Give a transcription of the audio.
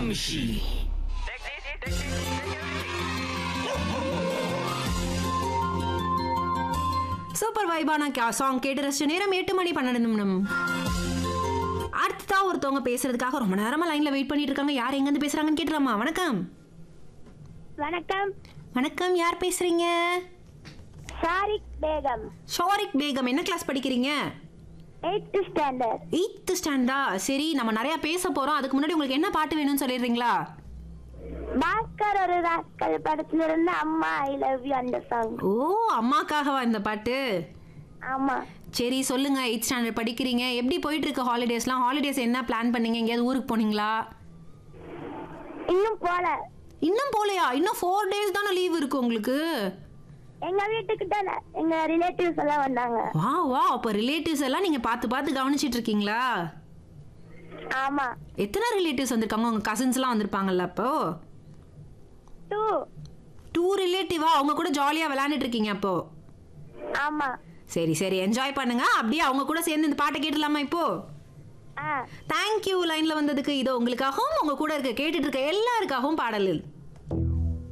Kamshi. Super வைபான song கேட்டு ரசிச்ச நேரம் எட்டு மணி பன்னெண்டு நிமிடம் அடுத்ததா ஒருத்தவங்க பேசுறதுக்காக ரொம்ப நேரமா லைன்ல வெயிட் பண்ணிட்டு இருக்காங்க யார் எங்க இருந்து பேசுறாங்கன்னு கேட்டுலாமா வணக்கம் வணக்கம் வணக்கம் யார் பேசுறீங்க ஷாரிக் பேகம் ஷோரிக் பேகம் என்ன கிளாஸ் படிக்கிறீங்க எயித்து ஸ்டாண்டர்ட் எயித்து ஸ்டாண்டா சரி நம்ம நிறைய பேச போறோம் அதுக்கு முன்னாடி உங்களுக்கு என்ன பாட்டு வேணும்னு சொல்லிடுறீங்களா பாஸ்கர் ஒரு ராஸ்கல் படத்துல இருந்து அம்மா ஐ லவ் யூ அந்த சாங் ஓ அம்மாக்காகவா இந்த பாட்டு ஆமா சரி சொல்லுங்க எயித் ஸ்டாண்டர்ட் படிக்கிறீங்க எப்படி போயிட்டு இருக்கு ஹாலிடேஸ்லாம் ஹாலிடேஸ் என்ன பிளான் பண்ணீங்க எங்கேயாவது ஊருக்கு போனீங்களா இன்னும் போல இன்னும் போலையா இன்னும் ஃபோர் டேஸ் தானே லீவ் இருக்கு உங்களுக்கு எங்க வீட்டுக்கிட்ட ந- எங்க ரிலேட்டிவ்ஸ் எல்லாம் வந்தாங்க வா வா அப்போ ரிலேட்டிவ்ஸ் எல்லாம் நீங்க பார்த்து பார்த்து கவனிச்சிட்டு இருக்கீங்களா ஆமா எத்தனை ரிலேட்டிவ்ஸ் வந்திருக்காங்க உங்க கசின்ஸ்லாம் வந்திருப்பாங்கல்ல அப்போ டூ டூ ரிலேட்டிவா அவங்க கூட ஜாலியா விளையாண்டுட்டு இருக்கீங்க அப்போ ஆமா சரி சரி என்ஜாய் பண்ணுங்க அப்படியே அவங்க கூட சேர்ந்து இந்த பாட்டை கேட்டலாமா இப்போ ஆ தேங்க்யூ லைன்ல வந்ததுக்கு இதோ உங்களுக்காகவும் உங்க கூட இருக்க கேட்டுட்டு இருக்க எல்லாருக்காகவும் பாடலில்